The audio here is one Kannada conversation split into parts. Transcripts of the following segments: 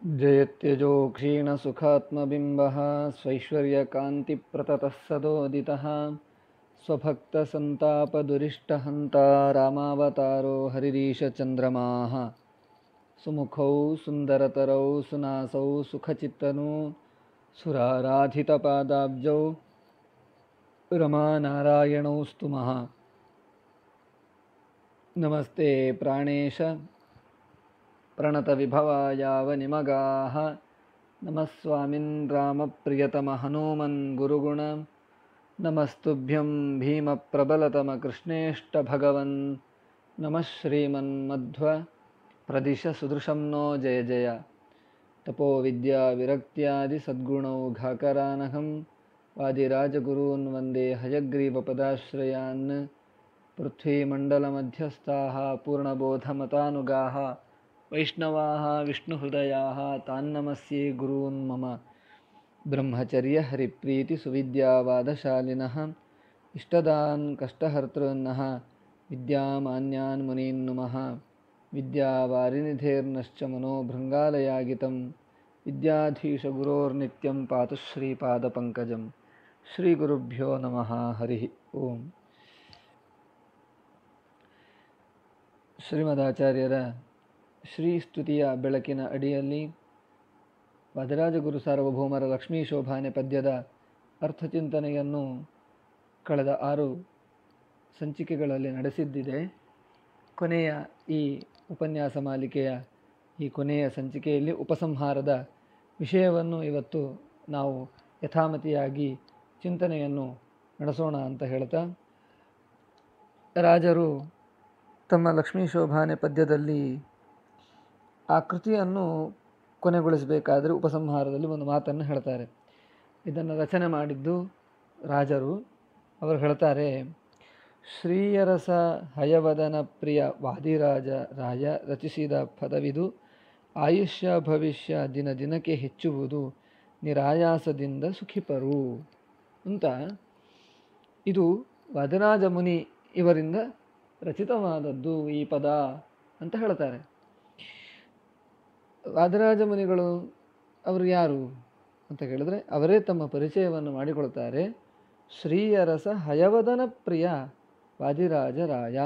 जयत्यजो क्षीणसुखात्मबिम्बः स्वैश्वर्यकान्तिप्रततः सदोदितः स्वभक्तसन्तापदुरिष्टहन्ता रामावतारो हरिरीशचन्द्रमाः सुमुखौ सुन्दरतरौ सुनासौ सुखचित्तनु सुराराधितपादाब्जौ रमानारायणौ स्तुमः नमस्ते प्राणेश प्रणतविभवायावनिमगाः नमः स्वामिन् रामप्रियतमहनूमन् गुरुगुण नमस्तुभ्यं भीमप्रबलतमकृष्णेष्टभगवन् नमः श्रीमन्मध्व प्रदिश सुदृशं नो जय जय तपोविद्याविरक्त्यादिसद्गुणौघाकरानहं वादिराजगुरून् वन्दे हयग्रीवपदाश्रयान् पृथ्वीमण्डलमध्यस्थाः पूर्णबोधमतानुगाः वैष्णवाः विष्णुहृदयाः तान्नमस्ये गुरून् मम ब्रह्मचर्यहरिप्रीतिसुविद्यावादशालिनः इष्टदान् कष्टहर्तॄन्नः विद्यामान्यान् मुनीन् नुमः विद्यावारिनिधेर्नश्च मनोभृङ्गालयागितं विद्याधीशगुरोर्नित्यं पातु श्रीपादपङ्कजं श्रीगुरुभ्यो नमः हरिः ओम् ಶ್ರೀಮದಾಚಾರ್ಯರ ಶ್ರೀ ಸ್ತುತಿಯ ಬೆಳಕಿನ ಅಡಿಯಲ್ಲಿ ವದರಾಜಗುರು ಸಾರ್ವಭೌಮರ ಲಕ್ಷ್ಮೀ ಶೋಭಾನೆ ಪದ್ಯದ ಅರ್ಥಚಿಂತನೆಯನ್ನು ಕಳೆದ ಆರು ಸಂಚಿಕೆಗಳಲ್ಲಿ ನಡೆಸಿದ್ದಿದೆ ಕೊನೆಯ ಈ ಉಪನ್ಯಾಸ ಮಾಲಿಕೆಯ ಈ ಕೊನೆಯ ಸಂಚಿಕೆಯಲ್ಲಿ ಉಪಸಂಹಾರದ ವಿಷಯವನ್ನು ಇವತ್ತು ನಾವು ಯಥಾಮತಿಯಾಗಿ ಚಿಂತನೆಯನ್ನು ನಡೆಸೋಣ ಅಂತ ಹೇಳ್ತಾ ರಾಜರು ತಮ್ಮ ಲಕ್ಷ್ಮೀ ಶೋಭಾನೆ ಪದ್ಯದಲ್ಲಿ ಆ ಕೃತಿಯನ್ನು ಕೊನೆಗೊಳಿಸಬೇಕಾದರೆ ಉಪಸಂಹಾರದಲ್ಲಿ ಒಂದು ಮಾತನ್ನು ಹೇಳ್ತಾರೆ ಇದನ್ನು ರಚನೆ ಮಾಡಿದ್ದು ರಾಜರು ಅವರು ಹೇಳ್ತಾರೆ ಶ್ರೀಯರಸ ಹಯವದನ ಪ್ರಿಯ ವಾದಿರಾಜ ರಾಯ ರಚಿಸಿದ ಪದವಿದು ಆಯುಷ್ಯ ಭವಿಷ್ಯ ದಿನ ದಿನಕ್ಕೆ ಹೆಚ್ಚುವುದು ನಿರಾಯಾಸದಿಂದ ಸುಖಿಪರು ಅಂತ ಇದು ವಾದರಾಜ ಮುನಿ ಇವರಿಂದ ರಚಿತವಾದದ್ದು ಈ ಪದ ಅಂತ ಹೇಳ್ತಾರೆ ವಾದರಾಜ ಮುನಿಗಳು ಅವರು ಯಾರು ಅಂತ ಕೇಳಿದ್ರೆ ಅವರೇ ತಮ್ಮ ಪರಿಚಯವನ್ನು ಮಾಡಿಕೊಳ್ತಾರೆ ಶ್ರೀಯರಸ ಹಯವದನ ಪ್ರಿಯ ವಾದಿರಾಜ ರಾಯ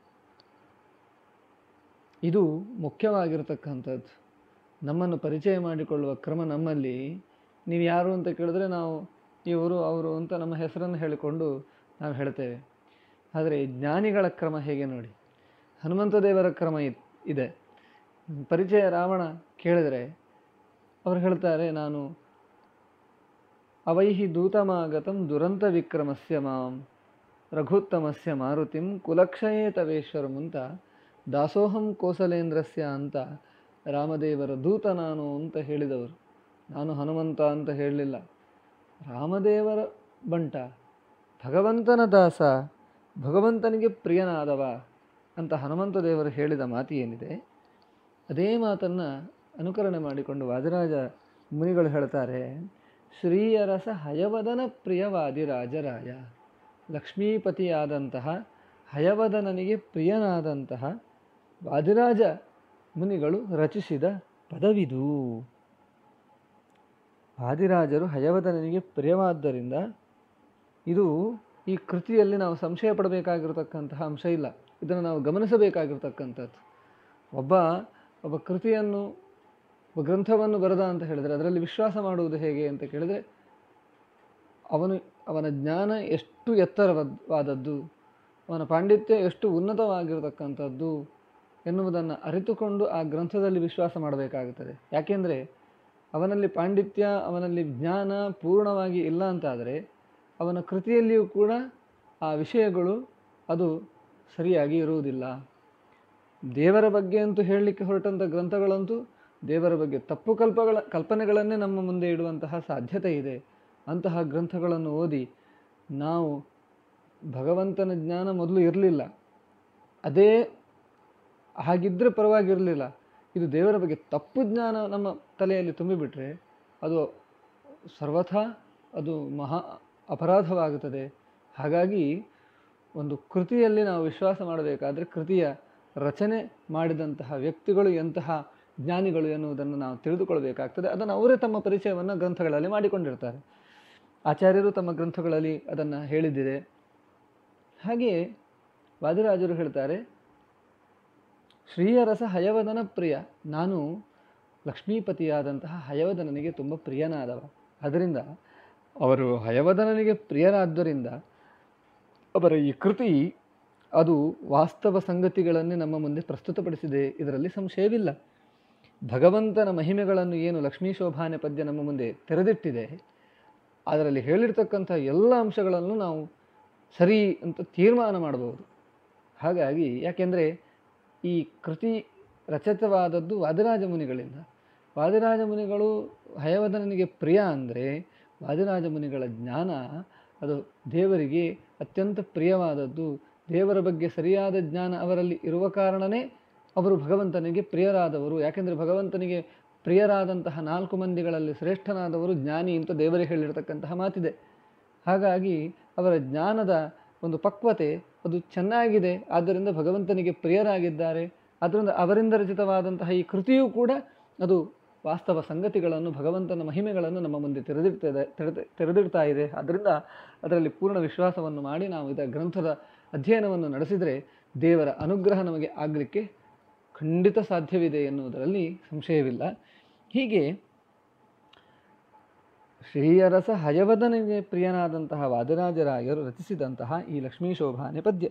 ಇದು ಮುಖ್ಯವಾಗಿರತಕ್ಕಂಥದ್ದು ನಮ್ಮನ್ನು ಪರಿಚಯ ಮಾಡಿಕೊಳ್ಳುವ ಕ್ರಮ ನಮ್ಮಲ್ಲಿ ನೀವು ಯಾರು ಅಂತ ಕೇಳಿದ್ರೆ ನಾವು ಇವರು ಅವರು ಅಂತ ನಮ್ಮ ಹೆಸರನ್ನು ಹೇಳಿಕೊಂಡು ನಾವು ಹೇಳ್ತೇವೆ ಆದರೆ ಜ್ಞಾನಿಗಳ ಕ್ರಮ ಹೇಗೆ ನೋಡಿ ಹನುಮಂತ ದೇವರ ಕ್ರಮ ಇದೆ ಪರಿಚಯ ರಾವಣ ಕೇಳಿದರೆ ಅವರು ಹೇಳ್ತಾರೆ ನಾನು ಅವೈಹಿ ದೂತಮಾಗತಂ ದುರಂತ ವಿಕ್ರಮಸ್ಯ ಮಾಂ ರಘುತ್ತಮಸ್ಯ ಮಾರುತಿಂ ಕುಲಕ್ಷಯೇ ತವೇಶ್ವರಂ ಅಂತ ದಾಸೋಹಂ ಕೋಸಲೇಂದ್ರಸ್ಯ ಅಂತ ರಾಮದೇವರ ದೂತ ನಾನು ಅಂತ ಹೇಳಿದವರು ನಾನು ಹನುಮಂತ ಅಂತ ಹೇಳಲಿಲ್ಲ ರಾಮದೇವರ ಬಂಟ ಭಗವಂತನ ದಾಸ ಭಗವಂತನಿಗೆ ಪ್ರಿಯನಾದವ ಅಂತ ಹನುಮಂತ ದೇವರು ಹೇಳಿದ ಮಾತು ಏನಿದೆ ಅದೇ ಮಾತನ್ನು ಅನುಕರಣೆ ಮಾಡಿಕೊಂಡು ವಾದಿರಾಜ ಮುನಿಗಳು ಹೇಳ್ತಾರೆ ಶ್ರೀಯರಸ ಹಯವದನ ಪ್ರಿಯವಾದಿರಾಜರಾಯ ಲಕ್ಷ್ಮೀಪತಿಯಾದಂತಹ ಹಯವದನನಿಗೆ ಪ್ರಿಯನಾದಂತಹ ವಾದಿರಾಜ ಮುನಿಗಳು ರಚಿಸಿದ ಪದವಿದು ವಾದಿರಾಜರು ಹಯವದನನಿಗೆ ಪ್ರಿಯವಾದ್ದರಿಂದ ಇದು ಈ ಕೃತಿಯಲ್ಲಿ ನಾವು ಸಂಶಯ ಪಡಬೇಕಾಗಿರತಕ್ಕಂತಹ ಅಂಶ ಇಲ್ಲ ಇದನ್ನು ನಾವು ಗಮನಿಸಬೇಕಾಗಿರ್ತಕ್ಕಂಥದ್ದು ಒಬ್ಬ ಒಬ್ಬ ಕೃತಿಯನ್ನು ಒಬ್ಬ ಗ್ರಂಥವನ್ನು ಬರೆದ ಅಂತ ಹೇಳಿದರೆ ಅದರಲ್ಲಿ ವಿಶ್ವಾಸ ಮಾಡುವುದು ಹೇಗೆ ಅಂತ ಕೇಳಿದರೆ ಅವನು ಅವನ ಜ್ಞಾನ ಎಷ್ಟು ಎತ್ತರವಾದದ್ದು ಅವನ ಪಾಂಡಿತ್ಯ ಎಷ್ಟು ಉನ್ನತವಾಗಿರತಕ್ಕಂಥದ್ದು ಎನ್ನುವುದನ್ನು ಅರಿತುಕೊಂಡು ಆ ಗ್ರಂಥದಲ್ಲಿ ವಿಶ್ವಾಸ ಮಾಡಬೇಕಾಗುತ್ತದೆ ಯಾಕೆಂದರೆ ಅವನಲ್ಲಿ ಪಾಂಡಿತ್ಯ ಅವನಲ್ಲಿ ಜ್ಞಾನ ಪೂರ್ಣವಾಗಿ ಇಲ್ಲ ಅಂತಾದರೆ ಅವನ ಕೃತಿಯಲ್ಲಿಯೂ ಕೂಡ ಆ ವಿಷಯಗಳು ಅದು ಸರಿಯಾಗಿ ಇರುವುದಿಲ್ಲ ದೇವರ ಬಗ್ಗೆ ಅಂತೂ ಹೇಳಲಿಕ್ಕೆ ಹೊರಟಂಥ ಗ್ರಂಥಗಳಂತೂ ದೇವರ ಬಗ್ಗೆ ತಪ್ಪು ಕಲ್ಪಗಳ ಕಲ್ಪನೆಗಳನ್ನೇ ನಮ್ಮ ಮುಂದೆ ಇಡುವಂತಹ ಸಾಧ್ಯತೆ ಇದೆ ಅಂತಹ ಗ್ರಂಥಗಳನ್ನು ಓದಿ ನಾವು ಭಗವಂತನ ಜ್ಞಾನ ಮೊದಲು ಇರಲಿಲ್ಲ ಅದೇ ಹಾಗಿದ್ದರೆ ಪರವಾಗಿರಲಿಲ್ಲ ಇದು ದೇವರ ಬಗ್ಗೆ ತಪ್ಪು ಜ್ಞಾನ ನಮ್ಮ ತಲೆಯಲ್ಲಿ ತುಂಬಿಬಿಟ್ರೆ ಅದು ಸರ್ವಥಾ ಅದು ಮಹಾ ಅಪರಾಧವಾಗುತ್ತದೆ ಹಾಗಾಗಿ ಒಂದು ಕೃತಿಯಲ್ಲಿ ನಾವು ವಿಶ್ವಾಸ ಮಾಡಬೇಕಾದ್ರೆ ಕೃತಿಯ ರಚನೆ ಮಾಡಿದಂತಹ ವ್ಯಕ್ತಿಗಳು ಎಂತಹ ಜ್ಞಾನಿಗಳು ಎನ್ನುವುದನ್ನು ನಾವು ತಿಳಿದುಕೊಳ್ಬೇಕಾಗ್ತದೆ ಅದನ್ನು ಅವರೇ ತಮ್ಮ ಪರಿಚಯವನ್ನು ಗ್ರಂಥಗಳಲ್ಲಿ ಮಾಡಿಕೊಂಡಿರ್ತಾರೆ ಆಚಾರ್ಯರು ತಮ್ಮ ಗ್ರಂಥಗಳಲ್ಲಿ ಅದನ್ನು ಹೇಳಿದ್ದಿದೆ ಹಾಗೆಯೇ ವಾದಿರಾಜರು ಹೇಳ್ತಾರೆ ಶ್ರೀಯರಸ ಹಯವದನ ಪ್ರಿಯ ನಾನು ಲಕ್ಷ್ಮೀಪತಿಯಾದಂತಹ ಹಯವದನನಿಗೆ ತುಂಬ ಪ್ರಿಯನಾದವ ಅದರಿಂದ ಅವರು ಹಯವದನನಿಗೆ ಪ್ರಿಯರಾದ್ದರಿಂದ ಅವರ ಈ ಕೃತಿ ಅದು ವಾಸ್ತವ ಸಂಗತಿಗಳನ್ನೇ ನಮ್ಮ ಮುಂದೆ ಪ್ರಸ್ತುತಪಡಿಸಿದೆ ಇದರಲ್ಲಿ ಸಂಶಯವಿಲ್ಲ ಭಗವಂತನ ಮಹಿಮೆಗಳನ್ನು ಏನು ಲಕ್ಷ್ಮೀ ಶೋಭಾನೆ ಪದ್ಯ ನಮ್ಮ ಮುಂದೆ ತೆರೆದಿಟ್ಟಿದೆ ಅದರಲ್ಲಿ ಹೇಳಿರ್ತಕ್ಕಂಥ ಎಲ್ಲ ಅಂಶಗಳನ್ನು ನಾವು ಸರಿ ಅಂತ ತೀರ್ಮಾನ ಮಾಡಬಹುದು ಹಾಗಾಗಿ ಯಾಕೆಂದರೆ ಈ ಕೃತಿ ರಚಿತವಾದದ್ದು ವಾದಿರಾಜ ಮುನಿಗಳಿಂದ ವಾದಿರಾಜ ಮುನಿಗಳು ಹಯವದನನಿಗೆ ಪ್ರಿಯ ಅಂದರೆ ವಾದಿರಾಜ ಮುನಿಗಳ ಜ್ಞಾನ ಅದು ದೇವರಿಗೆ ಅತ್ಯಂತ ಪ್ರಿಯವಾದದ್ದು ದೇವರ ಬಗ್ಗೆ ಸರಿಯಾದ ಜ್ಞಾನ ಅವರಲ್ಲಿ ಇರುವ ಕಾರಣನೇ ಅವರು ಭಗವಂತನಿಗೆ ಪ್ರಿಯರಾದವರು ಯಾಕೆಂದರೆ ಭಗವಂತನಿಗೆ ಪ್ರಿಯರಾದಂತಹ ನಾಲ್ಕು ಮಂದಿಗಳಲ್ಲಿ ಶ್ರೇಷ್ಠನಾದವರು ಜ್ಞಾನಿ ಅಂತ ದೇವರಿಗೆ ಹೇಳಿರ್ತಕ್ಕಂತಹ ಮಾತಿದೆ ಹಾಗಾಗಿ ಅವರ ಜ್ಞಾನದ ಒಂದು ಪಕ್ವತೆ ಅದು ಚೆನ್ನಾಗಿದೆ ಆದ್ದರಿಂದ ಭಗವಂತನಿಗೆ ಪ್ರಿಯರಾಗಿದ್ದಾರೆ ಆದ್ದರಿಂದ ಅವರಿಂದ ರಚಿತವಾದಂತಹ ಈ ಕೃತಿಯೂ ಕೂಡ ಅದು ವಾಸ್ತವ ಸಂಗತಿಗಳನ್ನು ಭಗವಂತನ ಮಹಿಮೆಗಳನ್ನು ನಮ್ಮ ಮುಂದೆ ತೆರೆದಿಡ್ತದೆ ತೆರೆದ ತೆರೆದಿಡ್ತಾ ಇದೆ ಆದ್ದರಿಂದ ಅದರಲ್ಲಿ ಪೂರ್ಣ ವಿಶ್ವಾಸವನ್ನು ಮಾಡಿ ನಾವು ಇದರ ಗ್ರಂಥದ ಅಧ್ಯಯನವನ್ನು ನಡೆಸಿದರೆ ದೇವರ ಅನುಗ್ರಹ ನಮಗೆ ಆಗಲಿಕ್ಕೆ ಖಂಡಿತ ಸಾಧ್ಯವಿದೆ ಎನ್ನುವುದರಲ್ಲಿ ಸಂಶಯವಿಲ್ಲ ಹೀಗೆ ಶ್ರೀಯರಸ ಹಯವದನಿಗೆ ಪ್ರಿಯನಾದಂತಹ ವಾದಿರಾಜರಾಯರು ರಚಿಸಿದಂತಹ ಈ ಲಕ್ಷ್ಮೀ ಶೋಭಾನೆ ಪದ್ಯ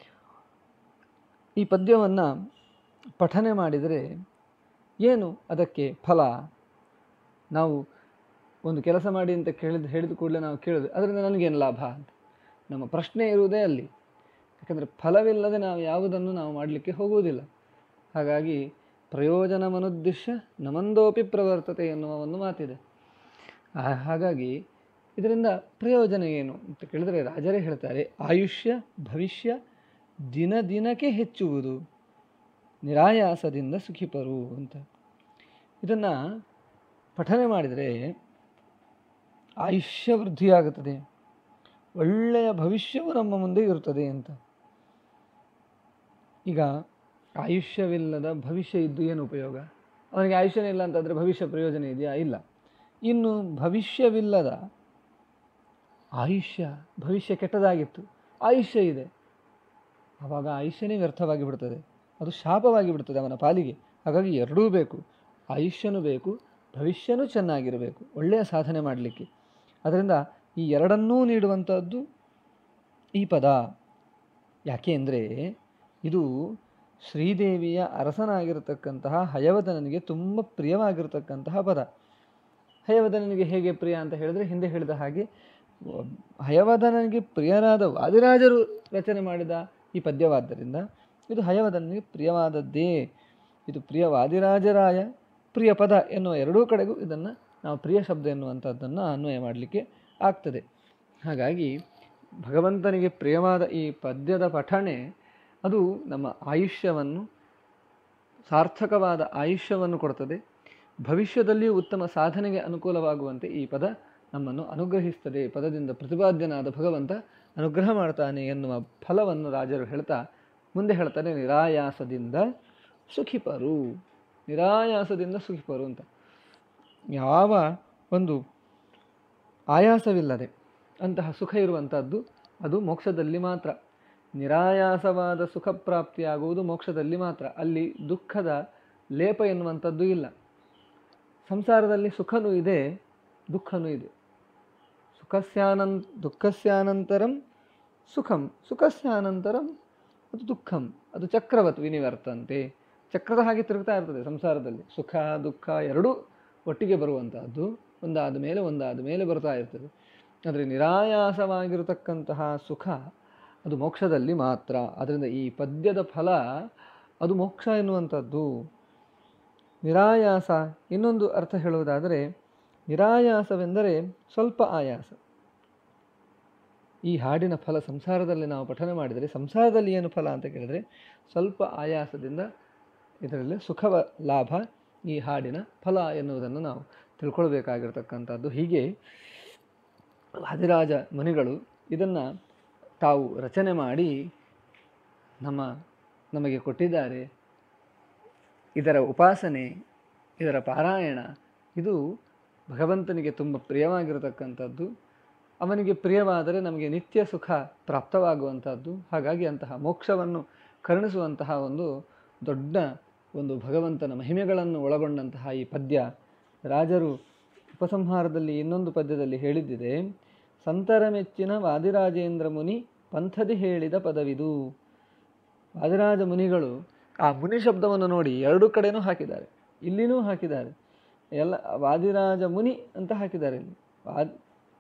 ಈ ಪದ್ಯವನ್ನು ಪಠನೆ ಮಾಡಿದರೆ ಏನು ಅದಕ್ಕೆ ಫಲ ನಾವು ಒಂದು ಕೆಲಸ ಮಾಡಿ ಅಂತ ಕೇಳಿದ ಹೇಳಿದ ಕೂಡಲೇ ನಾವು ಕೇಳಿದ್ರೆ ಅದರಿಂದ ನನಗೇನು ಲಾಭ ಅಂತ ನಮ್ಮ ಪ್ರಶ್ನೆ ಇರುವುದೇ ಅಲ್ಲಿ ಯಾಕಂದರೆ ಫಲವಿಲ್ಲದೆ ನಾವು ಯಾವುದನ್ನು ನಾವು ಮಾಡಲಿಕ್ಕೆ ಹೋಗುವುದಿಲ್ಲ ಹಾಗಾಗಿ ಪ್ರಯೋಜನಮನುದ್ದೇಶ ನಮಂದೋಪಿ ಪ್ರವರ್ತತೆ ಎನ್ನುವ ಒಂದು ಮಾತಿದೆ ಆ- ಹಾಗಾಗಿ ಇದರಿಂದ ಪ್ರಯೋಜನ ಏನು ಅಂತ ಕೇಳಿದರೆ ರಾಜರೇ ಹೇಳ್ತಾರೆ ಆಯುಷ್ಯ ಭವಿಷ್ಯ ದಿನ ದಿನಕ್ಕೆ ಹೆಚ್ಚುವುದು ನಿರಾಯಾಸದಿಂದ ಸುಖಿಪರು ಅಂತ ಇದನ್ನು ಪಠನೆ ಮಾಡಿದರೆ ಆಯುಷ್ಯ ವೃದ್ಧಿಯಾಗುತ್ತದೆ ಒಳ್ಳೆಯ ಭವಿಷ್ಯವು ನಮ್ಮ ಮುಂದೆ ಇರುತ್ತದೆ ಅಂತ ಈಗ ಆಯುಷ್ಯವಿಲ್ಲದ ಭವಿಷ್ಯ ಇದ್ದು ಏನು ಉಪಯೋಗ ಅವನಿಗೆ ಆಯುಷ್ಯನೇ ಇಲ್ಲ ಅಂತಂದರೆ ಭವಿಷ್ಯ ಪ್ರಯೋಜನ ಇದೆಯಾ ಇಲ್ಲ ಇನ್ನು ಭವಿಷ್ಯವಿಲ್ಲದ ಆಯುಷ್ಯ ಭವಿಷ್ಯ ಕೆಟ್ಟದಾಗಿತ್ತು ಆಯುಷ್ಯ ಇದೆ ಆವಾಗ ಆಯುಷ್ಯನೇ ವ್ಯರ್ಥವಾಗಿ ಬಿಡ್ತದೆ ಅದು ಶಾಪವಾಗಿ ಬಿಡ್ತದೆ ಅವನ ಪಾಲಿಗೆ ಹಾಗಾಗಿ ಎರಡೂ ಬೇಕು ಆಯುಷ್ಯನೂ ಬೇಕು ಭವಿಷ್ಯನೂ ಚೆನ್ನಾಗಿರಬೇಕು ಒಳ್ಳೆಯ ಸಾಧನೆ ಮಾಡಲಿಕ್ಕೆ ಅದರಿಂದ ಈ ಎರಡನ್ನೂ ನೀಡುವಂಥದ್ದು ಈ ಪದ ಯಾಕೆ ಅಂದರೆ ಇದು ಶ್ರೀದೇವಿಯ ಅರಸನಾಗಿರತಕ್ಕಂತಹ ಹಯವದನನಿಗೆ ತುಂಬ ಪ್ರಿಯವಾಗಿರತಕ್ಕಂತಹ ಪದ ಹಯವದನನಿಗೆ ಹೇಗೆ ಪ್ರಿಯ ಅಂತ ಹೇಳಿದ್ರೆ ಹಿಂದೆ ಹೇಳಿದ ಹಾಗೆ ಒಬ್- ಹಯವದನನಿಗೆ ಪ್ರಿಯರಾದ ವಾದಿರಾಜರು ರಚನೆ ಮಾಡಿದ ಈ ಪದ್ಯವಾದ್ದರಿಂದ ಇದು ಹಯವದನನಿಗೆ ಪ್ರಿಯವಾದದ್ದೇ ಇದು ಪ್ರಿಯ ವಾದಿರಾಜರಾಯ ಪ್ರಿಯ ಪದ ಎನ್ನುವ ಎರಡೂ ಕಡೆಗೂ ಇದನ್ನು ನಾವು ಪ್ರಿಯ ಶಬ್ದ ಎನ್ನುವಂಥದ್ದನ್ನು ಅನ್ವಯ ಮಾಡಲಿಕ್ಕೆ ಆಗ್ತದೆ ಹಾಗಾಗಿ ಭಗವಂತನಿಗೆ ಪ್ರಿಯವಾದ ಈ ಪದ್ಯದ ಪಠಣೆ ಅದು ನಮ್ಮ ಆಯುಷ್ಯವನ್ನು ಸಾರ್ಥಕವಾದ ಆಯುಷ್ಯವನ್ನು ಕೊಡ್ತದೆ ಭವಿಷ್ಯದಲ್ಲಿಯೂ ಉತ್ತಮ ಸಾಧನೆಗೆ ಅನುಕೂಲವಾಗುವಂತೆ ಈ ಪದ ನಮ್ಮನ್ನು ಅನುಗ್ರಹಿಸ್ತದೆ ಪದದಿಂದ ಪ್ರತಿಪಾದ್ಯನಾದ ಭಗವಂತ ಅನುಗ್ರಹ ಮಾಡ್ತಾನೆ ಎನ್ನುವ ಫಲವನ್ನು ರಾಜರು ಹೇಳ್ತಾ ಮುಂದೆ ಹೇಳ್ತಾರೆ ನಿರಾಯಾಸದಿಂದ ಸುಖಿಪರು ನಿರಾಯಾಸದಿಂದ ಸುಖಿಪರು ಅಂತ ಯಾವ ಒಂದು ಆಯಾಸವಿಲ್ಲದೆ ಅಂತಹ ಸುಖ ಇರುವಂಥದ್ದು ಅದು ಮೋಕ್ಷದಲ್ಲಿ ಮಾತ್ರ ನಿರಾಯಾಸವಾದ ಸುಖ ಪ್ರಾಪ್ತಿಯಾಗುವುದು ಮೋಕ್ಷದಲ್ಲಿ ಮಾತ್ರ ಅಲ್ಲಿ ದುಃಖದ ಲೇಪ ಎನ್ನುವಂಥದ್ದು ಇಲ್ಲ ಸಂಸಾರದಲ್ಲಿ ಸುಖನೂ ಇದೆ ದುಃಖನೂ ಇದೆ ಸುಖಸ್ಯಾನಂ ದುಃಖಸ್ಯಾನಂತರಂ ಸುಖಂ ಸುಖಸ್ಯಾನಂತರಂ ಅದು ದುಃಖಂ ಅದು ಚಕ್ರವತ್ ವಿನಿವರ್ತಂತೆ ಚಕ್ರದ ಹಾಗೆ ತಿರುಗ್ತಾ ಇರ್ತದೆ ಸಂಸಾರದಲ್ಲಿ ಸುಖ ದುಃಖ ಎರಡೂ ಒಟ್ಟಿಗೆ ಬರುವಂತಹದ್ದು ಒಂದಾದ ಮೇಲೆ ಒಂದಾದ ಮೇಲೆ ಬರ್ತಾ ಇರ್ತದೆ ಆದರೆ ನಿರಾಯಾಸವಾಗಿರತಕ್ಕಂತಹ ಸುಖ ಅದು ಮೋಕ್ಷದಲ್ಲಿ ಮಾತ್ರ ಅದರಿಂದ ಈ ಪದ್ಯದ ಫಲ ಅದು ಮೋಕ್ಷ ಎನ್ನುವಂಥದ್ದು ನಿರಾಯಾಸ ಇನ್ನೊಂದು ಅರ್ಥ ಹೇಳುವುದಾದರೆ ನಿರಾಯಾಸವೆಂದರೆ ಸ್ವಲ್ಪ ಆಯಾಸ ಈ ಹಾಡಿನ ಫಲ ಸಂಸಾರದಲ್ಲಿ ನಾವು ಪಠನೆ ಮಾಡಿದರೆ ಸಂಸಾರದಲ್ಲಿ ಏನು ಫಲ ಅಂತ ಕೇಳಿದರೆ ಸ್ವಲ್ಪ ಆಯಾಸದಿಂದ ಇದರಲ್ಲಿ ಸುಖವ ಲಾಭ ಈ ಹಾಡಿನ ಫಲ ಎನ್ನುವುದನ್ನು ನಾವು ತಿಳ್ಕೊಳ್ಬೇಕಾಗಿರ್ತಕ್ಕಂಥದ್ದು ಹೀಗೆ ವಾದಿರಾಜ ಮುನಿಗಳು ಇದನ್ನು ತಾವು ರಚನೆ ಮಾಡಿ ನಮ್ಮ ನಮಗೆ ಕೊಟ್ಟಿದ್ದಾರೆ ಇದರ ಉಪಾಸನೆ ಇದರ ಪಾರಾಯಣ ಇದು ಭಗವಂತನಿಗೆ ತುಂಬ ಪ್ರಿಯವಾಗಿರತಕ್ಕಂಥದ್ದು ಅವನಿಗೆ ಪ್ರಿಯವಾದರೆ ನಮಗೆ ನಿತ್ಯ ಸುಖ ಪ್ರಾಪ್ತವಾಗುವಂಥದ್ದು ಹಾಗಾಗಿ ಅಂತಹ ಮೋಕ್ಷವನ್ನು ಕರುಣಿಸುವಂತಹ ಒಂದು ದೊಡ್ಡ ಒಂದು ಭಗವಂತನ ಮಹಿಮೆಗಳನ್ನು ಒಳಗೊಂಡಂತಹ ಈ ಪದ್ಯ ರಾಜರು ಉಪಸಂಹಾರದಲ್ಲಿ ಇನ್ನೊಂದು ಪದ್ಯದಲ್ಲಿ ಹೇಳಿದ್ದಿದೆ ಸಂತರ ಮೆಚ್ಚಿನ ವಾದಿರಾಜೇಂದ್ರ ಮುನಿ ಪಂಥದಿ ಹೇಳಿದ ಪದವಿದು ವಾದಿರಾಜ ಮುನಿಗಳು ಆ ಮುನಿ ಶಬ್ದವನ್ನು ನೋಡಿ ಎರಡು ಕಡೆನೂ ಹಾಕಿದ್ದಾರೆ ಇಲ್ಲಿನೂ ಹಾಕಿದ್ದಾರೆ ಎಲ್ಲ ವಾದಿರಾಜ ಮುನಿ ಅಂತ ಹಾಕಿದ್ದಾರೆ ಇಲ್ಲಿ ವಾದ್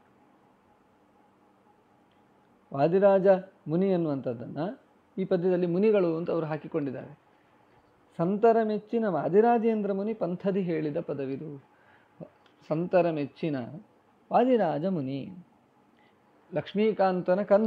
ವಾದಿರಾಜ ಮುನಿ ಅನ್ನುವಂಥದ್ದನ್ನು ಈ ಪದ್ಯದಲ್ಲಿ ಮುನಿಗಳು ಅಂತ ಅವರು ಹಾಕಿಕೊಂಡಿದ್ದಾರೆ ಸಂತರ ಮೆಚ್ಚಿನ ವಾದಿರಾಜೇಂದ್ರ ಮುನಿ ಪಂಥದಿ ಹೇಳಿದ ಪದವಿದು ಸಂತರ ಮೆಚ್ಚಿನ ವಾದಿರಾಜ ಮುನಿ ಲಕ್ಷ್ಮೀಕಾಂತನ ಕಂದ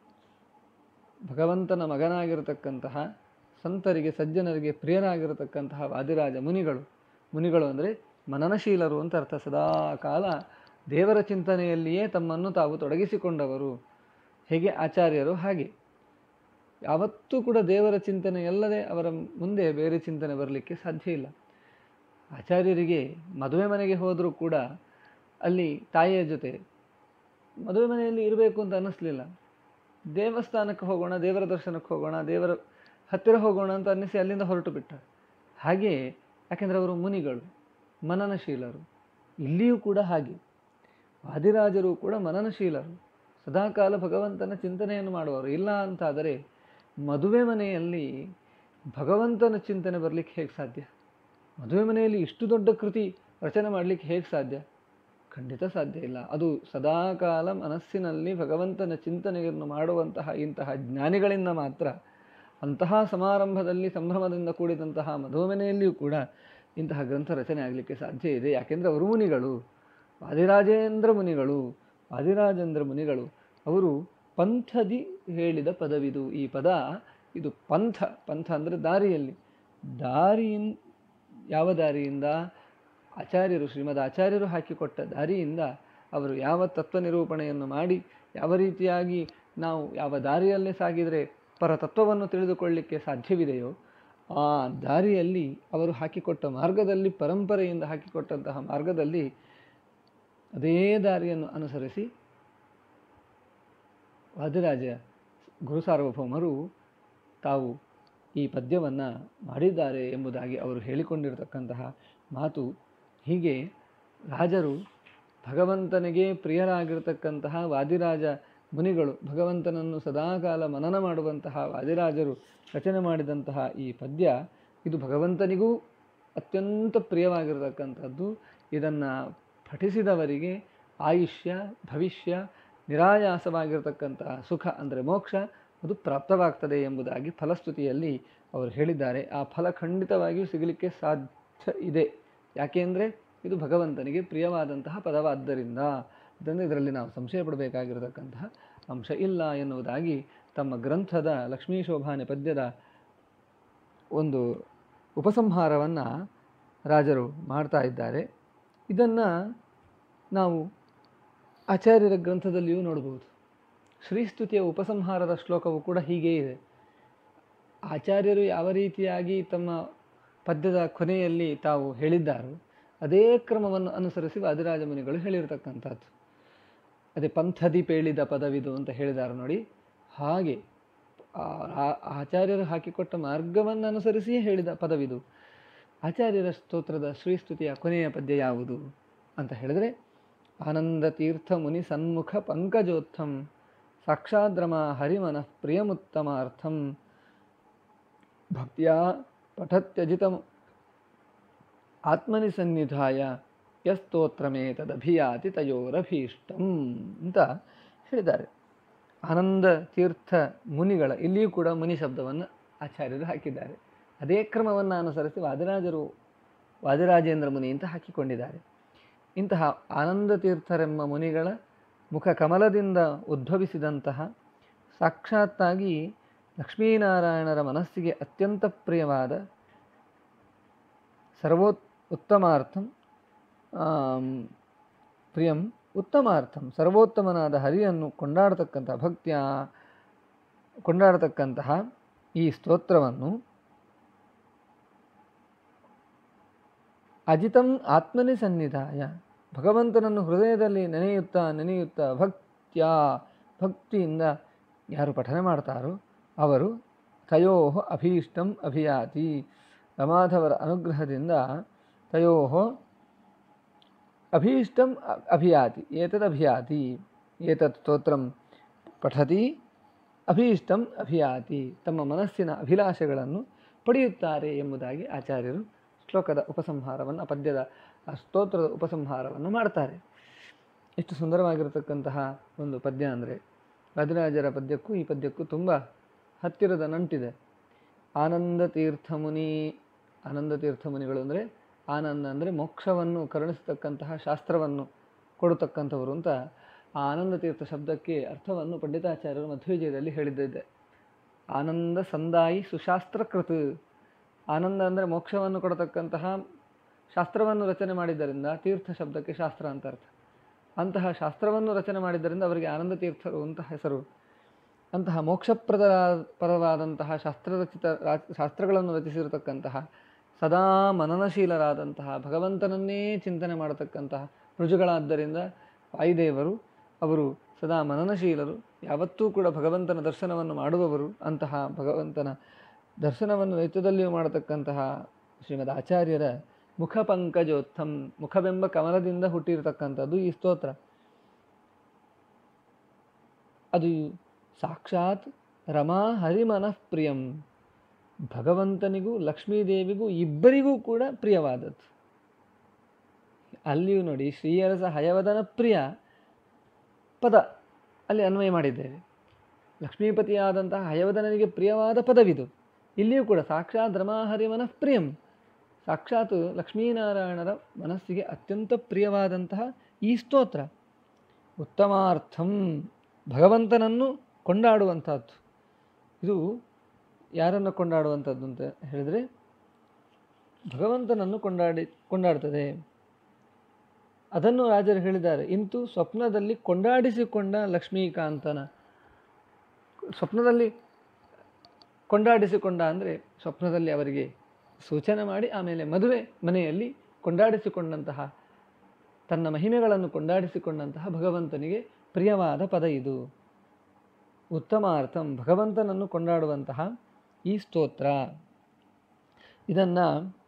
ಭಗವಂತನ ಮಗನಾಗಿರತಕ್ಕಂತಹ ಸಂತರಿಗೆ ಸಜ್ಜನರಿಗೆ ಪ್ರಿಯರಾಗಿರತಕ್ಕಂತಹ ವಾದಿರಾಜ ಮುನಿಗಳು ಮುನಿಗಳು ಅಂದರೆ ಮನನಶೀಲರು ಅಂತ ಅರ್ಥ ಸದಾ ಕಾಲ ದೇವರ ಚಿಂತನೆಯಲ್ಲಿಯೇ ತಮ್ಮನ್ನು ತಾವು ತೊಡಗಿಸಿಕೊಂಡವರು ಹೇಗೆ ಆಚಾರ್ಯರು ಹಾಗೆ ಯಾವತ್ತೂ ಕೂಡ ದೇವರ ಚಿಂತನೆ ಎಲ್ಲದೆ ಅವರ ಮುಂದೆ ಬೇರೆ ಚಿಂತನೆ ಬರಲಿಕ್ಕೆ ಸಾಧ್ಯ ಇಲ್ಲ ಆಚಾರ್ಯರಿಗೆ ಮದುವೆ ಮನೆಗೆ ಹೋದರೂ ಕೂಡ ಅಲ್ಲಿ ತಾಯಿಯ ಜೊತೆ ಮದುವೆ ಮನೆಯಲ್ಲಿ ಇರಬೇಕು ಅಂತ ಅನ್ನಿಸ್ಲಿಲ್ಲ ದೇವಸ್ಥಾನಕ್ಕೆ ಹೋಗೋಣ ದೇವರ ದರ್ಶನಕ್ಕೆ ಹೋಗೋಣ ದೇವರ ಹತ್ತಿರ ಹೋಗೋಣ ಅಂತ ಅನ್ನಿಸಿ ಅಲ್ಲಿಂದ ಹೊರಟು ಬಿಟ್ಟ ಹಾಗೆ ಯಾಕೆಂದರೆ ಅವರು ಮುನಿಗಳು ಮನನಶೀಲರು ಇಲ್ಲಿಯೂ ಕೂಡ ಹಾಗೆ ವಾದಿರಾಜರು ಕೂಡ ಮನನಶೀಲರು ಸದಾಕಾಲ ಭಗವಂತನ ಚಿಂತನೆಯನ್ನು ಮಾಡುವವರು ಇಲ್ಲ ಅಂತಾದರೆ ಮದುವೆ ಮನೆಯಲ್ಲಿ ಭಗವಂತನ ಚಿಂತನೆ ಬರಲಿಕ್ಕೆ ಹೇಗೆ ಸಾಧ್ಯ ಮದುವೆ ಮನೆಯಲ್ಲಿ ಇಷ್ಟು ದೊಡ್ಡ ಕೃತಿ ರಚನೆ ಮಾಡಲಿಕ್ಕೆ ಹೇಗೆ ಸಾಧ್ಯ ಖಂಡಿತ ಸಾಧ್ಯ ಇಲ್ಲ ಅದು ಸದಾಕಾಲ ಮನಸ್ಸಿನಲ್ಲಿ ಭಗವಂತನ ಚಿಂತನೆಯನ್ನು ಮಾಡುವಂತಹ ಇಂತಹ ಜ್ಞಾನಿಗಳಿಂದ ಮಾತ್ರ ಅಂತಹ ಸಮಾರಂಭದಲ್ಲಿ ಸಂಭ್ರಮದಿಂದ ಕೂಡಿದಂತಹ ಮದುವೆ ಮನೆಯಲ್ಲಿಯೂ ಕೂಡ ಇಂತಹ ಗ್ರಂಥ ರಚನೆ ಆಗಲಿಕ್ಕೆ ಸಾಧ್ಯ ಇದೆ ಯಾಕೆಂದರೆ ಅವರು ಮುನಿಗಳು ವಾದಿರಾಜೇಂದ್ರ ಮುನಿಗಳು ವಾದಿರಾಜೇಂದ್ರ ಮುನಿಗಳು ಅವರು ಪಂಥದಿ ಹೇಳಿದ ಪದವಿದು ಈ ಪದ ಇದು ಪಂಥ ಪಂಥ ಅಂದರೆ ದಾರಿಯಲ್ಲಿ ದಾರಿಯಿನ್ ಯಾವ ದಾರಿಯಿಂದ ಆಚಾರ್ಯರು ಶ್ರೀಮದ್ ಆಚಾರ್ಯರು ಹಾಕಿಕೊಟ್ಟ ದಾರಿಯಿಂದ ಅವರು ಯಾವ ತತ್ವ ನಿರೂಪಣೆಯನ್ನು ಮಾಡಿ ಯಾವ ರೀತಿಯಾಗಿ ನಾವು ಯಾವ ದಾರಿಯಲ್ಲೇ ಸಾಗಿದರೆ ಪರತತ್ವವನ್ನು ತಿಳಿದುಕೊಳ್ಳಲಿಕ್ಕೆ ಸಾಧ್ಯವಿದೆಯೋ ಆ ದಾರಿಯಲ್ಲಿ ಅವರು ಹಾಕಿಕೊಟ್ಟ ಮಾರ್ಗದಲ್ಲಿ ಪರಂಪರೆಯಿಂದ ಹಾಕಿಕೊಟ್ಟಂತಹ ಮಾರ್ಗದಲ್ಲಿ ಅದೇ ದಾರಿಯನ್ನು ಅನುಸರಿಸಿ ವಾದಿರಾಜ ಗುರು ಸಾರ್ವಭೌಮರು ತಾವು ಈ ಪದ್ಯವನ್ನು ಮಾಡಿದ್ದಾರೆ ಎಂಬುದಾಗಿ ಅವರು ಹೇಳಿಕೊಂಡಿರತಕ್ಕಂತಹ ಮಾತು ಹೀಗೆ ರಾಜರು ಭಗವಂತನಿಗೆ ಪ್ರಿಯರಾಗಿರ್ತಕ್ಕಂತಹ ವಾದಿರಾಜ ಮುನಿಗಳು ಭಗವಂತನನ್ನು ಸದಾಕಾಲ ಮನನ ಮಾಡುವಂತಹ ವಾದಿರಾಜರು ರಚನೆ ಮಾಡಿದಂತಹ ಈ ಪದ್ಯ ಇದು ಭಗವಂತನಿಗೂ ಅತ್ಯಂತ ಪ್ರಿಯವಾಗಿರತಕ್ಕಂಥದ್ದು ಇದನ್ನು ಪಠಿಸಿದವರಿಗೆ ಆಯುಷ್ಯ ಭವಿಷ್ಯ ನಿರಾಯಾಸವಾಗಿರತಕ್ಕಂತಹ ಸುಖ ಅಂದರೆ ಮೋಕ್ಷ ಅದು ಪ್ರಾಪ್ತವಾಗ್ತದೆ ಎಂಬುದಾಗಿ ಫಲಸ್ತುತಿಯಲ್ಲಿ ಅವರು ಹೇಳಿದ್ದಾರೆ ಆ ಫಲ ಖಂಡಿತವಾಗಿಯೂ ಸಿಗಲಿಕ್ಕೆ ಸಾಧ್ಯ ಇದೆ ಯಾಕೆಂದರೆ ಇದು ಭಗವಂತನಿಗೆ ಪ್ರಿಯವಾದಂತಹ ಪದವಾದ್ದರಿಂದ ಇದನ್ನು ಇದರಲ್ಲಿ ನಾವು ಸಂಶಯ ಪಡಬೇಕಾಗಿರತಕ್ಕಂತಹ ಅಂಶ ಇಲ್ಲ ಎನ್ನುವುದಾಗಿ ತಮ್ಮ ಗ್ರಂಥದ ಲಕ್ಷ್ಮೀ ಶೋಭಾನೆ ಪದ್ಯದ ಒಂದು ಉಪಸಂಹಾರವನ್ನು ರಾಜರು ಮಾಡ್ತಾ ಇದ್ದಾರೆ ಇದನ್ನು ನಾವು ಆಚಾರ್ಯರ ಗ್ರಂಥದಲ್ಲಿಯೂ ನೋಡಬಹುದು ಶ್ರೀಸ್ತುತಿಯ ಉಪಸಂಹಾರದ ಶ್ಲೋಕವು ಕೂಡ ಹೀಗೇ ಇದೆ ಆಚಾರ್ಯರು ಯಾವ ರೀತಿಯಾಗಿ ತಮ್ಮ ಪದ್ಯದ ಕೊನೆಯಲ್ಲಿ ತಾವು ಹೇಳಿದ್ದಾರೋ ಅದೇ ಕ್ರಮವನ್ನು ಅನುಸರಿಸಿ ವಾದಿರಾಜ ಮುನಿಗಳು ಹೇಳಿರ್ತಕ್ಕಂಥದ್ದು ಅದೇ ಪಂಥದಿ ಪೇಳಿದ ಪದವಿದು ಅಂತ ಹೇಳಿದ್ದಾರೆ ನೋಡಿ ಹಾಗೆ ಆಚಾರ್ಯರು ಹಾಕಿಕೊಟ್ಟ ಮಾರ್ಗವನ್ನು ಅನುಸರಿಸಿಯೇ ಹೇಳಿದ ಪದವಿದು ಆಚಾರ್ಯರ ಸ್ತೋತ್ರದ ಶ್ರೀಸ್ತುತಿಯ ಕೊನೆಯ ಪದ್ಯ ಯಾವುದು ಅಂತ ಹೇಳಿದರೆ ಆನಂದ ತೀರ್ಥ ಮುನಿ ಸನ್ಮುಖ ಪಂಕಜೋತ್ಥಂ ಸಾಕ್ಷಾದ್ರಮ ಹರಿಮನಃ ಪ್ರಿಯಮುತ್ತಮಾರ್ಥಂ ಭಕ್ತಿಯ ಪಠತ್ಯಜಿತ ಆತ್ಮನಿ ಸನ್ನಿಧಾಯ ಯಸ್ತೋತ್ರಮೇ ತದಭಿಯಾತಿ ತಯೋರಭೀಷ್ಟಂ ಅಂತ ಹೇಳಿದ್ದಾರೆ ಆನಂದ ತೀರ್ಥ ಮುನಿಗಳ ಇಲ್ಲಿಯೂ ಕೂಡ ಮುನಿ ಶಬ್ದವನ್ನು ಆಚಾರ್ಯರು ಹಾಕಿದ್ದಾರೆ ಅದೇ ಕ್ರಮವನ್ನು ಅನುಸರಿಸಿ ವಾದಿರಾಜರು ವಾದಿರಾಜೇಂದ್ರ ಮುನಿ ಅಂತ ಹಾಕಿಕೊಂಡಿದ್ದಾರೆ ಇಂತಹ ಆನಂದ ತೀರ್ಥರೆಂಬ ಮುನಿಗಳ ಮುಖ ಕಮಲದಿಂದ ಉದ್ಭವಿಸಿದಂತಹ ಸಾಕ್ಷಾತ್ತಾಗಿ ಲಕ್ಷ್ಮೀನಾರಾಯಣರ ಮನಸ್ಸಿಗೆ ಅತ್ಯಂತ ಪ್ರಿಯವಾದ ಸರ್ವೋ ಉತ್ತಮಾರ್ಥಂ ಪ್ರಿಯಂ ಉತ್ತಮಾರ್ಥಂ ಸರ್ವೋತ್ತಮನಾದ ಹರಿಯನ್ನು ಕೊಂಡಾಡತಕ್ಕಂತಹ ಭಕ್ತಿಯ ಕೊಂಡಾಡತಕ್ಕಂತಹ ಈ ಸ್ತೋತ್ರವನ್ನು ಅಜಿತಂ ಆತ್ಮನಿ ಸನ್ನಿಧಾಯ ಭಗವಂತನನ್ನು ಹೃದಯದಲ್ಲಿ ನೆನೆಯುತ್ತಾ ನೆನೆಯುತ್ತಾ ಭಕ್ತ್ಯ ಭಕ್ತಿಯಿಂದ ಯಾರು ಪಠನೆ ಮಾಡ್ತಾರೋ ಅವರು ತಯೋ ಅಭೀಷ್ಟಂ ಅಭಿಯಾತಿ ರಮಾಧವರ ಅನುಗ್ರಹದಿಂದ ತಯೋ ಅಭೀಷ್ಟಂ ಅ- ಅಭಿಯಾತಿ ಏತದಭಿಯಾತಿ ಏತತ್ ಸ್ತೋತ್ರಂ ಪಠತಿ ಅಭೀಷ್ಟಂ ಅಭಿಯಾತಿ ತಮ್ಮ ಮನಸ್ಸಿನ ಅಭಿಲಾಷೆಗಳನ್ನು ಪಡೆಯುತ್ತಾರೆ ಎಂಬುದಾಗಿ ಆಚಾರ್ಯರು ಶ್ಲೋಕದ ಉಪಸಂಹಾರವನ್ನು ಆ ಪದ್ಯದ ಆ ಸ್ತೋತ್ರದ ಉಪಸಂಹಾರವನ್ನು ಮಾಡ್ತಾರೆ ಎಷ್ಟು ಸುಂದರವಾಗಿರತಕ್ಕಂತಹ ಒಂದು ಪದ್ಯ ಅಂದರೆ ವಾದಿರಾಜರ ಪದ್ಯಕ್ಕೂ ಈ ಪದ್ಯಕ್ಕೂ ತುಂಬ ಹತ್ತಿರದ ನಂಟಿದೆ ಆನಂದ ತೀರ್ಥಮುನಿ ಆನಂದ ತೀರ್ಥಮುನಿಗಳು ಅಂದರೆ ಆನಂದ ಅಂದರೆ ಮೋಕ್ಷವನ್ನು ಕರುಣಿಸತಕ್ಕಂತಹ ಶಾಸ್ತ್ರವನ್ನು ಕೊಡತಕ್ಕಂಥವರು ಅಂತ ಆ ಆನಂದ ತೀರ್ಥ ಶಬ್ದಕ್ಕೆ ಅರ್ಥವನ್ನು ಪಂಡಿತಾಚಾರ್ಯರು ಮಧ್ವವಿಜಯದಲ್ಲಿ ಹೇಳಿದ್ದಿದೆ ಆನಂದ ಸಂದಾಯಿ ಸುಶಾಸ್ತ್ರಕೃತ್ ಆನಂದ ಅಂದರೆ ಮೋಕ್ಷವನ್ನು ಕೊಡತಕ್ಕಂತಹ ಶಾಸ್ತ್ರವನ್ನು ರಚನೆ ಮಾಡಿದ್ದರಿಂದ ತೀರ್ಥ ಶಬ್ದಕ್ಕೆ ಶಾಸ್ತ್ರ ಅಂತ ಅರ್ಥ ಅಂತಹ ಶಾಸ್ತ್ರವನ್ನು ರಚನೆ ಮಾಡಿದ್ದರಿಂದ ಅವರಿಗೆ ಆನಂದ ತೀರ್ಥರು ಅಂತ ಹೆಸರು ಅಂತಹ ಮೋಕ್ಷಪ್ರದ ಪರವಾದಂತಹ ಶಾಸ್ತ್ರರಚಿತ ರಾ- ಶಾಸ್ತ್ರಗಳನ್ನು ರಚಿಸಿರತಕ್ಕಂತಹ ಸದಾ ಮನನಶೀಲರಾದಂತಹ ಭಗವಂತನನ್ನೇ ಚಿಂತನೆ ಮಾಡತಕ್ಕಂತಹ ರುಜುಗಳಾದ್ದರಿಂದ ವಾಯುದೇವರು ಅವರು ಸದಾ ಮನನಶೀಲರು ಯಾವತ್ತೂ ಕೂಡ ಭಗವಂತನ ದರ್ಶನವನ್ನು ಮಾಡುವವರು ಅಂತಹ ಭಗವಂತನ ದರ್ಶನವನ್ನು ನಿತ್ಯದಲ್ಲಿಯೂ ಮಾಡತಕ್ಕಂತಹ ಶ್ರೀಮದ್ ಆಚಾರ್ಯರ ಮುಖ ಪಂಕಜೋತ್ತಮ್ ಮುಖವೆಂಬ ಕಮಲದಿಂದ ಹುಟ್ಟಿರತಕ್ಕಂಥದ್ದು ಈ ಸ್ತೋತ್ರ ಅದು ಸಾಕ್ಷಾತ್ ರಮಾ ಹರಿಮನಃ ಪ್ರಿಯಂ ಭಗವಂತನಿಗೂ ಲಕ್ಷ್ಮೀದೇವಿಗೂ ಇಬ್ಬರಿಗೂ ಕೂಡ ಪ್ರಿಯವಾದದ್ದು ಅಲ್ಲಿಯೂ ನೋಡಿ ಶ್ರೀಯರಸ ಹಯವದನ ಪ್ರಿಯ ಪದ ಅಲ್ಲಿ ಅನ್ವಯ ಮಾಡಿದ್ದೇವೆ ಲಕ್ಷ್ಮೀಪತಿಯಾದಂತಹ ಹಯವದನನಿಗೆ ಪ್ರಿಯವಾದ ಪದವಿದು ಇಲ್ಲಿಯೂ ಕೂಡ ಸಾಕ್ಷಾತ್ ರಮಾಹರಿ ಮನಃ ಪ್ರಿಯಂ ಸಾಕ್ಷಾತ್ ಲಕ್ಷ್ಮೀನಾರಾಯಣರ ಮನಸ್ಸಿಗೆ ಅತ್ಯಂತ ಪ್ರಿಯವಾದಂತಹ ಈ ಸ್ತೋತ್ರ ಉತ್ತಮಾರ್ಥಂ ಭಗವಂತನನ್ನು ಕೊಂಡಾಡುವಂಥದ್ದು ಇದು ಯಾರನ್ನು ಕೊಂಡಾಡುವಂಥದ್ದು ಅಂತ ಹೇಳಿದರೆ ಭಗವಂತನನ್ನು ಕೊಂಡಾಡಿ ಕೊಂಡಾಡ್ತದೆ ಅದನ್ನು ರಾಜರು ಹೇಳಿದ್ದಾರೆ ಇಂತು ಸ್ವಪ್ನದಲ್ಲಿ ಕೊಂಡಾಡಿಸಿಕೊಂಡ ಲಕ್ಷ್ಮೀಕಾಂತನ ಸ್ವಪ್ನದಲ್ಲಿ ಕೊಂಡಾಡಿಸಿಕೊಂಡ ಅಂದರೆ ಸ್ವಪ್ನದಲ್ಲಿ ಅವರಿಗೆ ಸೂಚನೆ ಮಾಡಿ ಆಮೇಲೆ ಮದುವೆ ಮನೆಯಲ್ಲಿ ಕೊಂಡಾಡಿಸಿಕೊಂಡಂತಹ ತನ್ನ ಮಹಿಮೆಗಳನ್ನು ಕೊಂಡಾಡಿಸಿಕೊಂಡಂತಹ ಭಗವಂತನಿಗೆ ಪ್ರಿಯವಾದ ಪದ ಇದು ಉತ್ತಮಾರ್ಥಂ ಭಗವಂತನನ್ನು ಕೊಂಡಾಡುವಂತಹ ಈ ಸ್ತೋತ್ರ ಇದನ್ನು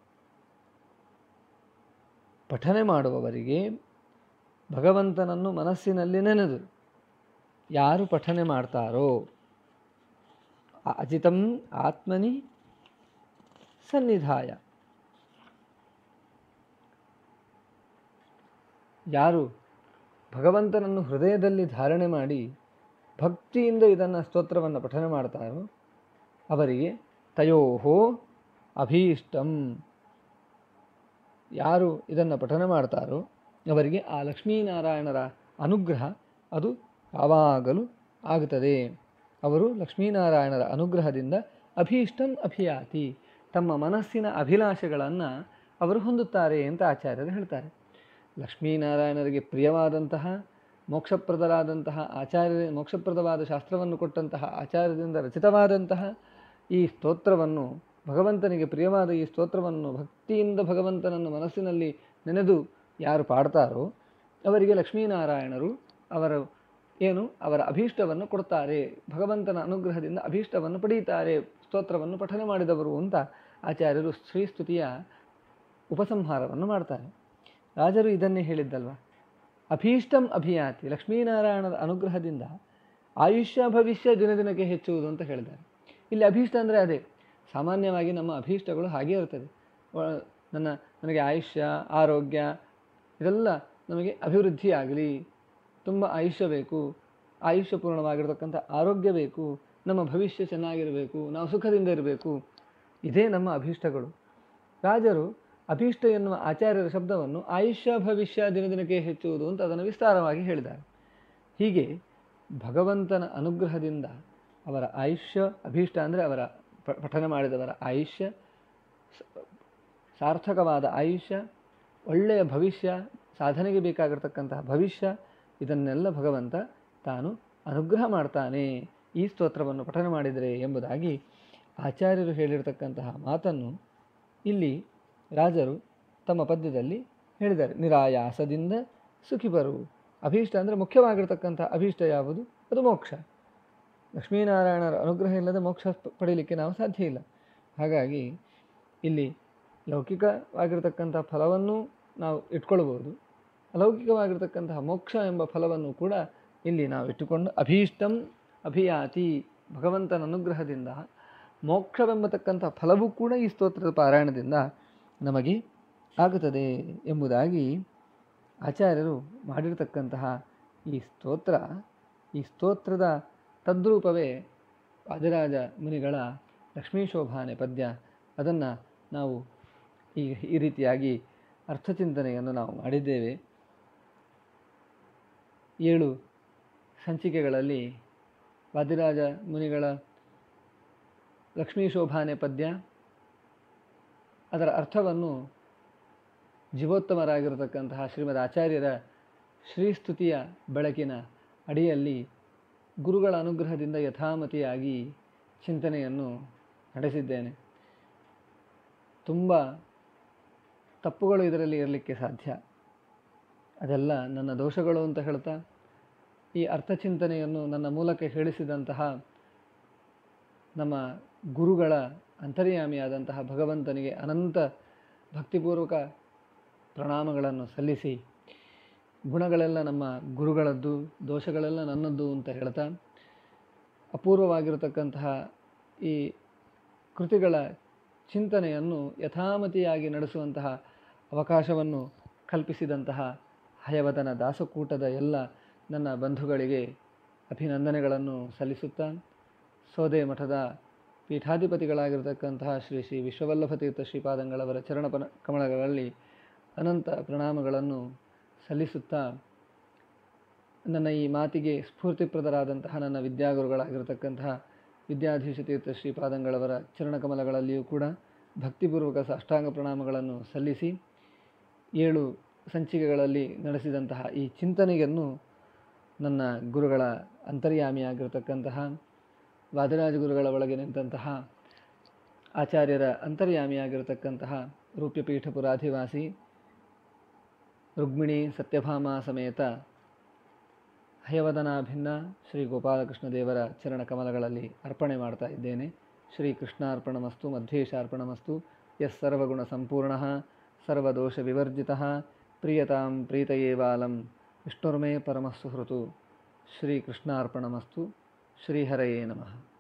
ಪಠನೆ ಮಾಡುವವರಿಗೆ ಭಗವಂತನನ್ನು ಮನಸ್ಸಿನಲ್ಲಿ ನೆನೆದು ಯಾರು ಪಠನೆ ಮಾಡ್ತಾರೋ ಆ ಅಜಿತಂ ಆತ್ಮನಿ ಸನ್ನಿಧಾಯ ಯಾರು ಭಗವಂತನನ್ನು ಹೃದಯದಲ್ಲಿ ಧಾರಣೆ ಮಾಡಿ ಭಕ್ತಿಯಿಂದ ಇದನ್ನು ಸ್ತೋತ್ರವನ್ನು ಪಠನೆ ಮಾಡ್ತಾರೋ ಅವರಿಗೆ ತಯೋಹೋ ಅಭೀಷ್ಟಂ ಯಾರು ಇದನ್ನು ಪಠನೆ ಮಾಡ್ತಾರೋ ಅವರಿಗೆ ಆ ಲಕ್ಷ್ಮೀನಾರಾಯಣರ ಅನುಗ್ರಹ ಅದು ಯಾವಾಗಲೂ ಆಗುತ್ತದೆ ಅವರು ಲಕ್ಷ್ಮೀನಾರಾಯಣರ ಅನುಗ್ರಹದಿಂದ ಅಭೀಷ್ಟಂ ಅಭಿಯಾತಿ ತಮ್ಮ ಮನಸ್ಸಿನ ಅಭಿಲಾಷೆಗಳನ್ನು ಅವರು ಹೊಂದುತ್ತಾರೆ ಅಂತ ಆಚಾರ್ಯರು ಹೇಳ್ತಾರೆ ಲಕ್ಷ್ಮೀನಾರಾಯಣರಿಗೆ ಪ್ರಿಯವಾದಂತಹ ಮೋಕ್ಷಪ್ರದರಾದಂತಹ ಆಚಾರ್ಯ ಮೋಕ್ಷಪ್ರದವಾದ ಶಾಸ್ತ್ರವನ್ನು ಕೊಟ್ಟಂತಹ ಆಚಾರ್ಯದಿಂದ ರಚಿತವಾದಂತಹ ಈ ಸ್ತೋತ್ರವನ್ನು ಭಗವಂತನಿಗೆ ಪ್ರಿಯವಾದ ಈ ಸ್ತೋತ್ರವನ್ನು ಭಕ್ತಿಯಿಂದ ಭಗವಂತನನ್ನು ಮನಸ್ಸಿನಲ್ಲಿ ನೆನೆದು ಯಾರು ಪಾಡ್ತಾರೋ ಅವರಿಗೆ ಲಕ್ಷ್ಮೀನಾರಾಯಣರು ಅವರ ಏನು ಅವರ ಅಭೀಷ್ಟವನ್ನು ಕೊಡ್ತಾರೆ ಭಗವಂತನ ಅನುಗ್ರಹದಿಂದ ಅಭೀಷ್ಟವನ್ನು ಪಡೆಯುತ್ತಾರೆ ಸ್ತೋತ್ರವನ್ನು ಪಠನೆ ಮಾಡಿದವರು ಅಂತ ಆಚಾರ್ಯರು ಶ್ರೀಸ್ತುತಿಯ ಉಪಸಂಹಾರವನ್ನು ಮಾಡ್ತಾರೆ ರಾಜರು ಇದನ್ನೇ ಹೇಳಿದ್ದಲ್ವ ಅಭೀಷ್ಟಂ ಅಭಿಯಾತಿ ಲಕ್ಷ್ಮೀನಾರಾಯಣದ ಅನುಗ್ರಹದಿಂದ ಆಯುಷ್ಯ ಭವಿಷ್ಯ ದಿನ ದಿನಕ್ಕೆ ಹೆಚ್ಚುವುದು ಅಂತ ಹೇಳಿದ್ದಾರೆ ಇಲ್ಲಿ ಅಭೀಷ್ಟ ಅಂದರೆ ಅದೇ ಸಾಮಾನ್ಯವಾಗಿ ನಮ್ಮ ಅಭೀಷ್ಟಗಳು ಹಾಗೇ ಇರ್ತದೆ ವ- ನನ್ನ ನನಗೆ ಆಯುಷ್ಯ ಆರೋಗ್ಯ ಇದೆಲ್ಲ ನಮಗೆ ಅಭಿವೃದ್ಧಿ ಆಗಲಿ ತುಂಬ ಆಯುಷ್ಯ ಬೇಕು ಆಯುಷ್ಯಪೂರ್ಣವಾಗಿರ್ತಕ್ಕಂಥ ಆರೋಗ್ಯ ಬೇಕು ನಮ್ಮ ಭವಿಷ್ಯ ಚೆನ್ನಾಗಿರಬೇಕು ನಾವು ಸುಖದಿಂದ ಇರಬೇಕು ಇದೇ ನಮ್ಮ ಅಭೀಷ್ಟಗಳು ರಾಜರು ಅಭೀಷ್ಟ ಎನ್ನುವ ಆಚಾರ್ಯರ ಶಬ್ದವನ್ನು ಆಯುಷ್ಯ ಭವಿಷ್ಯ ದಿನ ದಿನಕ್ಕೆ ಹೆಚ್ಚುವುದು ಅಂತ ಅದನ್ನು ವಿಸ್ತಾರವಾಗಿ ಹೇಳಿದ್ದಾರೆ ಹೀಗೆ ಭಗವಂತನ ಅನುಗ್ರಹದಿಂದ ಅವರ ಆಯುಷ್ಯ ಅಭೀಷ್ಟ ಅಂದರೆ ಅವರ ಪ- ಪಠನೆ ಮಾಡಿದವರ ಆಯುಷ್ಯ ಸ- ಸಾರ್ಥಕವಾದ ಆಯುಷ್ಯ ಒಳ್ಳೆಯ ಭವಿಷ್ಯ ಸಾಧನೆಗೆ ಬೇಕಾಗಿರ್ತಕ್ಕಂತಹ ಭವಿಷ್ಯ ಇದನ್ನೆಲ್ಲ ಭಗವಂತ ತಾನು ಅನುಗ್ರಹ ಮಾಡ್ತಾನೆ ಈ ಸ್ತೋತ್ರವನ್ನು ಪಠನೆ ಮಾಡಿದರೆ ಎಂಬುದಾಗಿ ಆಚಾರ್ಯರು ಹೇಳಿರ್ತಕ್ಕಂತಹ ಮಾತನ್ನು ಇಲ್ಲಿ ರಾಜರು ತಮ್ಮ ಪದ್ಯದಲ್ಲಿ ಹೇಳಿದ್ದಾರೆ ನಿರಾಯಾಸದಿಂದ ಸುಖಿ ಬರು ಅಭೀಷ್ಟ ಅಂದರೆ ಮುಖ್ಯವಾಗಿರ್ತಕ್ಕಂಥ ಅಭೀಷ್ಟ ಯಾವುದು ಅದು ಮೋಕ್ಷ ಲಕ್ಷ್ಮೀನಾರಾಯಣರ ಅನುಗ್ರಹ ಇಲ್ಲದೆ ಮೋಕ್ಷ ಪ- ಪಡೀಲಿಕ್ಕೆ ನಾವು ಸಾಧ್ಯ ಇಲ್ಲ ಹಾಗಾಗಿ ಇಲ್ಲಿ ಲೌಕಿಕವಾಗಿರ್ತಕ್ಕಂಥ ಫಲವನ್ನು ನಾವು ಇಟ್ಕೊಳ್ಬೋದು ಅಲೌಕಿಕವಾಗಿರ್ತಕ್ಕಂತಹ ಮೋಕ್ಷ ಎಂಬ ಫಲವನ್ನು ಕೂಡ ಇಲ್ಲಿ ನಾವು ಇಟ್ಟುಕೊಂಡು ಅಭೀಷ್ಟಂ ಅಭಿಯಾತಿ ಭಗವಂತನ ಅನುಗ್ರಹದಿಂದ ಮೋಕ್ಷವೆಂಬತಕ್ಕಂಥ ಫಲವೂ ಕೂಡ ಈ ಸ್ತೋತ್ರದ ಪಾರಾಯಣದಿಂದ ನಮಗೆ ಆಗುತ್ತದೆ ಎಂಬುದಾಗಿ ಆಚಾರ್ಯರು ಮಾಡಿರ್ತಕ್ಕಂತಹ ಈ ಸ್ತೋತ್ರ ಈ ಸ್ತೋತ್ರದ ತದ್ರೂಪವೇ ವಾದಿರಾಜ ಮುನಿಗಳ ಲಕ್ಷ್ಮೀಶೋಭಾನೆ ಪದ್ಯ ಅದನ್ನು ನಾವು ಈ ಈ ರೀತಿಯಾಗಿ ಅರ್ಥಚಿಂತನೆಯನ್ನು ನಾವು ಮಾಡಿದ್ದೇವೆ ಏಳು ಸಂಚಿಕೆಗಳಲ್ಲಿ ವಾದಿರಾಜ ಮುನಿಗಳ ಲಕ್ಷ್ಮೀಶೋಭಾನೆ ಪದ್ಯ ಅದರ ಅರ್ಥವನ್ನು ಜೀವೋತ್ತಮರಾಗಿರತಕ್ಕಂತಹ ಶ್ರೀಮದ್ ಆಚಾರ್ಯರ ಶ್ರೀಸ್ತುತಿಯ ಬೆಳಕಿನ ಅಡಿಯಲ್ಲಿ ಗುರುಗಳ ಅನುಗ್ರಹದಿಂದ ಯಥಾಮತಿಯಾಗಿ ಚಿಂತನೆಯನ್ನು ನಡೆಸಿದ್ದೇನೆ ತುಂಬ ತಪ್ಪುಗಳು ಇದರಲ್ಲಿ ಇರಲಿಕ್ಕೆ ಸಾಧ್ಯ ಅದೆಲ್ಲ ನನ್ನ ದೋಷಗಳು ಅಂತ ಹೇಳ್ತಾ ಈ ಅರ್ಥಚಿಂತನೆಯನ್ನು ನನ್ನ ಮೂಲಕ ಹೇಳಿಸಿದಂತಹ ನಮ್ಮ ಗುರುಗಳ ಅಂತರ್ಯಾಮಿಯಾದಂತಹ ಭಗವಂತನಿಗೆ ಅನಂತ ಭಕ್ತಿಪೂರ್ವಕ ಪ್ರಣಾಮಗಳನ್ನು ಸಲ್ಲಿಸಿ ಗುಣಗಳೆಲ್ಲ ನಮ್ಮ ಗುರುಗಳದ್ದು ದೋಷಗಳೆಲ್ಲ ನನ್ನದ್ದು ಅಂತ ಹೇಳ್ತಾ ಅಪೂರ್ವವಾಗಿರತಕ್ಕಂತಹ ಈ ಕೃತಿಗಳ ಚಿಂತನೆಯನ್ನು ಯಥಾಮತಿಯಾಗಿ ನಡೆಸುವಂತಹ ಅವಕಾಶವನ್ನು ಕಲ್ಪಿಸಿದಂತಹ ಹಯವದನ ದಾಸಕೂಟದ ಎಲ್ಲ ನನ್ನ ಬಂಧುಗಳಿಗೆ ಅಭಿನಂದನೆಗಳನ್ನು ಸಲ್ಲಿಸುತ್ತಾ ಸೋದೆ ಮಠದ ಪೀಠಾಧಿಪತಿಗಳಾಗಿರತಕ್ಕಂತಹ ಶ್ರೀ ಶ್ರೀ ವಿಶ್ವವಲ್ಲಭ ತೀರ್ಥ ಶ್ರೀಪಾದಂಗಳವರ ಚರಣ ಪನ ಕಮಲಗಳಲ್ಲಿ ಅನಂತ ಪ್ರಣಾಮಗಳನ್ನು ಸಲ್ಲಿಸುತ್ತಾ ನನ್ನ ಈ ಮಾತಿಗೆ ಸ್ಫೂರ್ತಿಪ್ರದರಾದಂತಹ ನನ್ನ ವಿದ್ಯಾಗುರುಗಳಾಗಿರತಕ್ಕಂತಹ ವಿದ್ಯಾಧೀಶ ತೀರ್ಥ ಶ್ರೀಪಾದಂಗಳವರ ಚರಣಕಮಲಗಳಲ್ಲಿಯೂ ಕೂಡ ಭಕ್ತಿಪೂರ್ವಕ ಸಾಷ್ಟಾಂಗ ಪ್ರಣಾಮಗಳನ್ನು ಸಲ್ಲಿಸಿ ಏಳು ಸಂಚಿಕೆಗಳಲ್ಲಿ ನಡೆಸಿದಂತಹ ಈ ಚಿಂತನೆಯನ್ನು ನನ್ನ ಗುರುಗಳ ಅಂತರ್ಯಾಮಿಯಾಗಿರತಕ್ಕಂತಹ ವಾದರಾಜ ಗುರುಗಳ ಒಳಗೆ ನಿಂತಹ ಆಚಾರ್ಯರ ಅಂತರ್ಯಾಮಿಯಾಗಿರತಕ್ಕಂತಹ ರೂಪ್ಯಪೀಠಪುರಾಧಿವಾಸಿ ರುಕ್ಮಿಣಿ ಸತ್ಯಭಾಮ ಸಮೇತ ಹಯವದನಾಭಿನ್ನ ಶ್ರೀ ಗೋಪಾಲಕೃಷ್ಣ ದೇವರ ಚರಣ ಕಮಲಗಳಲ್ಲಿ ಅರ್ಪಣೆ ಮಾಡ್ತಾ ಇದ್ದೇನೆ ಶ್ರೀ ಕೃಷ್ಣಾರ್ಪಣಮಸ್ತು ಮಧ್ವೇಶಾರ್ಪಣಮಸ್ತು ಎಸ್ ಸರ್ವಗುಣ ಸಂಪೂರ್ಣ ಸರ್ವದೋಷ ವಿವರ್ಜಿತ ಪ್ರಿಯತಾಂ ಪ್ರೀತಯೇವಾಲಂ ವಿಷ್ಣುರ್ಮೇ ಪರಮಸ್ಸುಹೃತು ಶ್ರೀ ಕೃಷ್ಣಾರ್ಪಣಮಸ್ತು ಶ್ರೀಹರಯೇ ನಮಃ